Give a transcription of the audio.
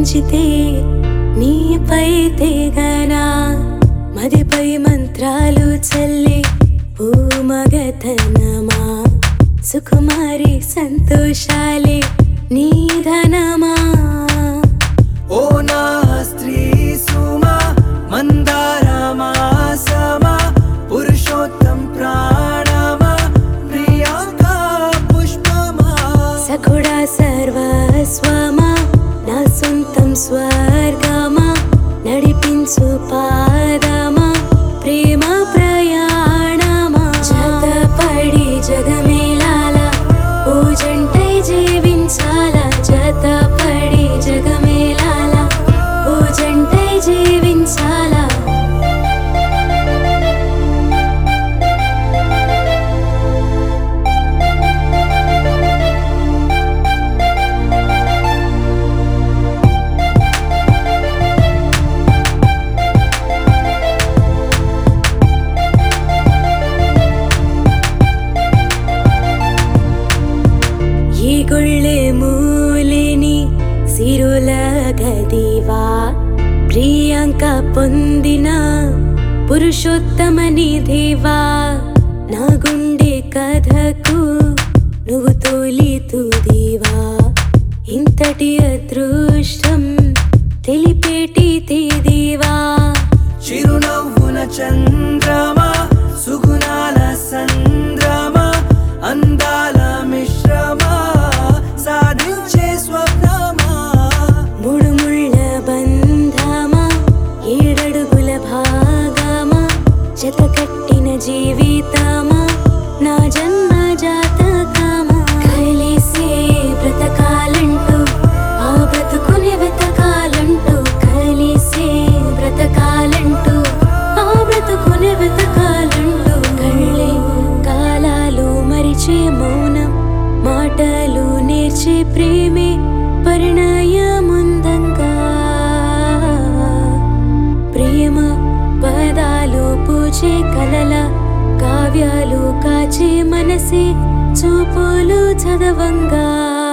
పెంచితే నీపై తెగనా మదిపై మంత్రాలు చల్లి భూమగతనమా సుకుమారి సంతోషాలే నీ ధనమా ఓ నా స్త్రీ సుమా మందారమా సమా పురుషోత్తం ప్రాణమా ప్రియాంక పుష్పమా సఖుడా సర్వస్వమా నా సొంతం స్వర్గమా నడిపించు పాదమా ప్రేమ ప్రయాణమా జతపడి జగమేలాల ఓ జంటై జీవించాల జతపడి జగమేలాల ఓ జంటై జీవించాలా ఈ గుళ్ళే మూలిని సిరుల గదివా ప్రియాంక పొందిన పురుషోత్తమ నిధివా నా గుండె కథకు నువ్వు తోలి తుదివా ఇంతటి అదృష్టం తెలిపేటి తేదివా చిరునవ్వున చంద్రమా సుగుణాల సంద్రమా అందాల మిశ్రమా సాధించే స్వప్నమా మూడు ముళ్ళ బంధమా ఏడడుగుల భాగమా జత కట్టిన జీవితమా నా జన్మ జాతకమా కలిసే బ్రతకాలంటూ ఆ బ్రతుకుని వెతకాలంటూ కలిసే బ్రతకాలంటూ ఆ బ్రతుకుని వెతకాలంటూ కళ్ళే కాలాలు మరిచే మౌనం మాటలు నేర్చే ప్రేమే పరిణయముందంగా ప్రేమ పదాలు పూచే కలల కావ్యాలు కాచే మనసే చూపులు చదవంగా